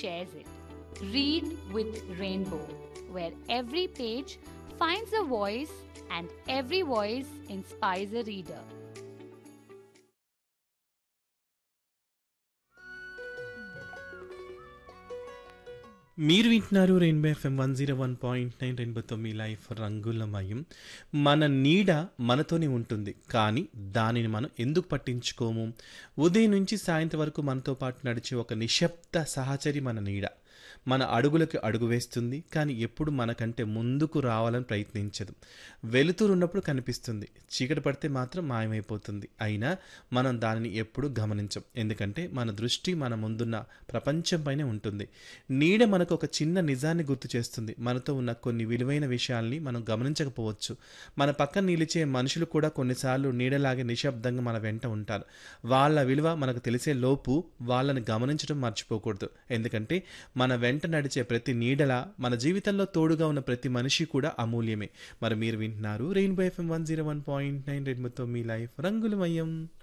shares it. Read with Rainbow, where every page finds a voice and every voice inspires a reader. మీరు వింటున్నారు rainbow FM one zero one point nine రెయిన్బోతో మీ life రంగులమయం మన నీడ మనతోనే ఉంటుంది కానీ దానిని మనం ఎందుకు పట్టించుకోము ఉదయం నుంచి సాయంత్రం వరకు మనతో పాటు నడిచే ఒక నిశ్శబ్ద సహచరి మన నీడ మన అడుగులకు అడుగు వేస్తుంది కానీ ఎప్పుడు మనకంటే ముందుకు రావాలని ప్రయత్నించదు వెలుతురు ఉన్నప్పుడు కనిపిస్తుంది చీకటి పడితే మాత్రం మాయమైపోతుంది అయినా మనం దానిని ఎప్పుడు గమనించం ఎందుకంటే మన దృష్టి మన ముందున్న ప్రపంచంపైనే ఉంటుంది నీడ మనకు ఒక చిన్న నిజాన్ని గుర్తు చేస్తుంది మనతో ఉన్న కొన్ని విలువైన విషయాల్ని మనం గమనించకపోవచ్చు మన పక్కన నిలిచే మనుషులు కూడా కొన్నిసార్లు నీడలాగే నిశ్శబ్దంగా మన వెంట ఉంటారు వాళ్ళ విలువ మనకు తెలిసే లోపు వాళ్ళని గమనించడం మర్చిపోకూడదు ఎందుకంటే మన వెంట నడిచే ప్రతి నీడల మన జీవితంలో తోడుగా ఉన్న ప్రతి మనిషి కూడా అమూల్యమే మరి మీరు వింటున్నారు rainbow FM one zero one point nine రెయిన్బోతో మీ లైఫ్ రంగులమయం